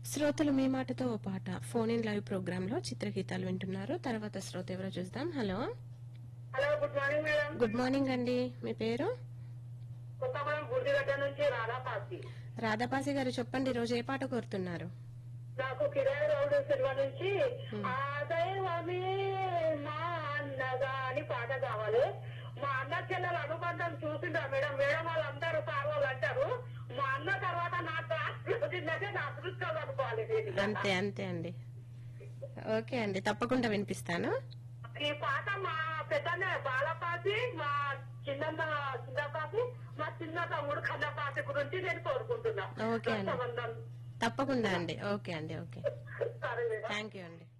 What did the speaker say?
శ్రోతలు మీ మాటతో ఓ పాట ఫోన్ ఇన్ లైవ్ ప్రోగ్రామ్ లో చిత్రగీతాలు వింటున్నారు తర్వాత శ్రోత ఎవరో చూద్దాం hello hello good morning madam good morning అండి మీ పేరు కొత్తగూడెం గుడిగడ్డ నుంచి రాధాపాసి రాధాపాసి గారు చెప్పండి ఈ రోజు ఏ పాట కోరుతున్నారు నాకు కిరాయి రోడ్డు సినిమ నుంచి ఆ దైవమే మా అన్నగా అని పాట కావాలి మా అన్న చెల్లెలు అనుబంధం చూసిందా మేడం మేడం వాళ్ళందరూ సార్ వాళ్ళు అంటారు మా అన్న తర్వాత నా వచ్చిందంటే నా అదృష్టం అనుకోవాలి నేను. అంతే అంతే అండి ఓకే అండి తప్పకుండా వినిపిస్తాను ఈ పాట మా పెద్దన్న బాలపాసి మా చిన్నమ్మ చిన్నపాసి మా చిన్న తమ్ముడు కన్నపాసి గురించి నేను కోరుకుంటున్నా ఓకే అండి. రక్షాబంధన్. తప్పకుండా అండి ఓకే అండి ఓకే సరే మేడం థ్యాంక్ యూ అండి